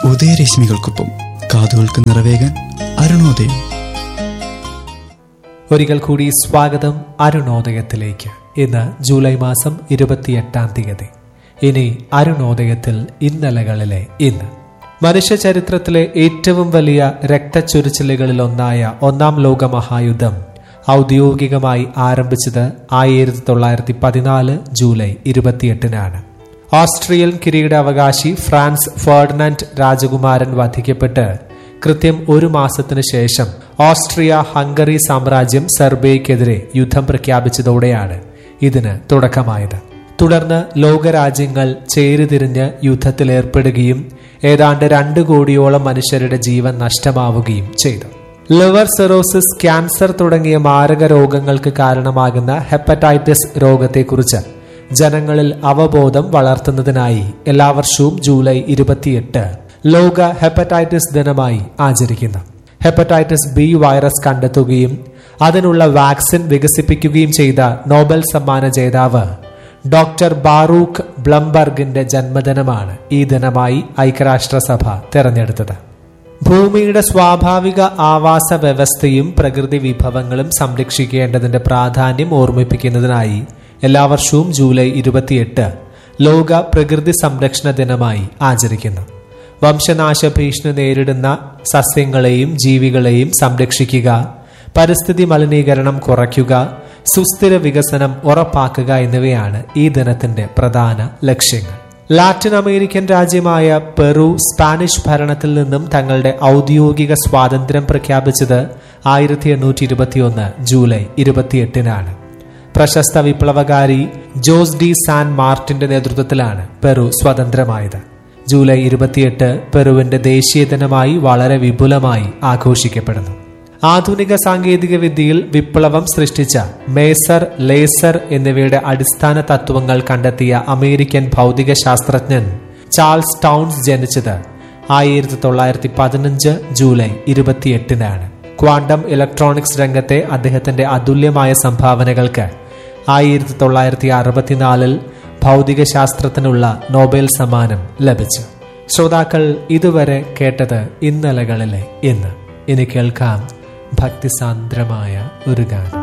ഉദയരശ്മികൾക്കൊപ്പം കാതുകൾക്ക് നിറവേകാൻ അരുണോദയം ഒരിക്കൽ കൂടി സ്വാഗതം അരുണോദയത്തിലേക്ക് ഇന്ന് ജൂലൈ മാസം ഇരുപത്തിയെട്ടാം തീയതി ഇനി അരുണോദയത്തിൽ ഇന്നലകളിലെ ഇന്ന് മനുഷ്യ ചരിത്രത്തിലെ ഏറ്റവും വലിയ രക്തച്ചൊരിച്ചിലുകളിൽ ഒന്നായ ഒന്നാം ലോക മഹായുദ്ധം ഔദ്യോഗികമായി ആരംഭിച്ചത് ആയിരത്തി തൊള്ളായിരത്തി പതിനാല് ജൂലൈ ഇരുപത്തിയെട്ടിനാണ് ഓസ്ട്രിയൻ കിരീടാവകാശി ഫ്രാൻസ് ഫെർഡിനൻഡ് രാജകുമാരൻ വധിക്കപ്പെട്ട് കൃത്യം ഒരു മാസത്തിനു ശേഷം ഓസ്ട്രിയ ഹംഗറി സാമ്രാജ്യം സെർബിയയ്ക്കെതിരെ യുദ്ധം പ്രഖ്യാപിച്ചതോടെയാണ് ഇതിന് തുടക്കമായത് തുടർന്ന് ലോകരാജ്യങ്ങൾ ചേരിതിരിഞ്ഞ് യുദ്ധത്തിലേർപ്പെടുകയും ഏതാണ്ട് രണ്ട് കോടിയോളം മനുഷ്യരുടെ ജീവൻ നഷ്ടമാവുകയും ചെയ്തു ലിവർ സെറോസിസ് ക്യാൻസർ തുടങ്ങിയ മാരക രോഗങ്ങൾക്ക് കാരണമാകുന്ന ഹെപ്പറ്റൈറ്റിസ് രോഗത്തെക്കുറിച്ച് ജനങ്ങളിൽ അവബോധം വളർത്തുന്നതിനായി എല്ലാ വർഷവും ജൂലൈ ഇരുപത്തിയെട്ട് ലോക ഹെപ്പറ്റൈറ്റിസ് ദിനമായി ആചരിക്കുന്നു ഹെപ്പറ്റൈറ്റിസ് ബി വൈറസ് കണ്ടെത്തുകയും അതിനുള്ള വാക്സിൻ വികസിപ്പിക്കുകയും ചെയ്ത നോബൽ സമ്മാന ജേതാവ് ഡോക്ടർ ബാറൂഖ് ബ്ലംബർഗിന്റെ ജന്മദിനമാണ് ഈ ദിനമായി ഐക്യരാഷ്ട്രസഭ തെരഞ്ഞെടുത്തത് ഭൂമിയുടെ സ്വാഭാവിക ആവാസ വ്യവസ്ഥയും പ്രകൃതി വിഭവങ്ങളും സംരക്ഷിക്കേണ്ടതിന്റെ പ്രാധാന്യം ഓർമ്മിപ്പിക്കുന്നതിനായി എല്ലാ വർഷവും ജൂലൈ ഇരുപത്തിയെട്ട് ലോക പ്രകൃതി സംരക്ഷണ ദിനമായി ആചരിക്കുന്നു വംശനാശ ഭീഷണി നേരിടുന്ന സസ്യങ്ങളെയും ജീവികളെയും സംരക്ഷിക്കുക പരിസ്ഥിതി മലിനീകരണം കുറയ്ക്കുക സുസ്ഥിര വികസനം ഉറപ്പാക്കുക എന്നിവയാണ് ഈ ദിനത്തിന്റെ പ്രധാന ലക്ഷ്യങ്ങൾ ലാറ്റിൻ അമേരിക്കൻ രാജ്യമായ പെറു സ്പാനിഷ് ഭരണത്തിൽ നിന്നും തങ്ങളുടെ ഔദ്യോഗിക സ്വാതന്ത്ര്യം പ്രഖ്യാപിച്ചത് ആയിരത്തി എണ്ണൂറ്റി ഇരുപത്തിയൊന്ന് ജൂലൈ ഇരുപത്തിയെട്ടിനാണ് പ്രശസ്ത വിപ്ലവകാരി ജോസ് ഡി സാൻ മാർട്ടിന്റെ നേതൃത്വത്തിലാണ് പെറു സ്വതന്ത്രമായത് ജൂലൈ ഇരുപത്തിയെട്ട് പെറുവിന്റെ ദേശീയ ദിനമായി വളരെ വിപുലമായി ആഘോഷിക്കപ്പെടുന്നു ആധുനിക സാങ്കേതിക വിദ്യയിൽ വിപ്ലവം സൃഷ്ടിച്ച മേസർ ലേസർ എന്നിവയുടെ അടിസ്ഥാന തത്വങ്ങൾ കണ്ടെത്തിയ അമേരിക്കൻ ഭൗതിക ശാസ്ത്രജ്ഞൻ ചാൾസ് ടൗൺസ് ജനിച്ചത് ആയിരത്തി തൊള്ളായിരത്തി പതിനഞ്ച് ജൂലൈ ഇരുപത്തിയെട്ടിനാണ് ക്വാണ്ടം ഇലക്ട്രോണിക്സ് രംഗത്തെ അദ്ദേഹത്തിന്റെ അതുല്യമായ സംഭാവനകൾക്ക് ആയിരത്തി തൊള്ളായിരത്തി അറുപത്തിനാലിൽ ഭൗതിക ശാസ്ത്രത്തിനുള്ള നോബൽ സമ്മാനം ലഭിച്ചു ശ്രോതാക്കൾ ഇതുവരെ കേട്ടത് ഇന്നലകളിലെ ഇന്ന് ഇനി കേൾക്കാം ഭക്തിസാന്ദ്രമായ ഒരു ഗാനം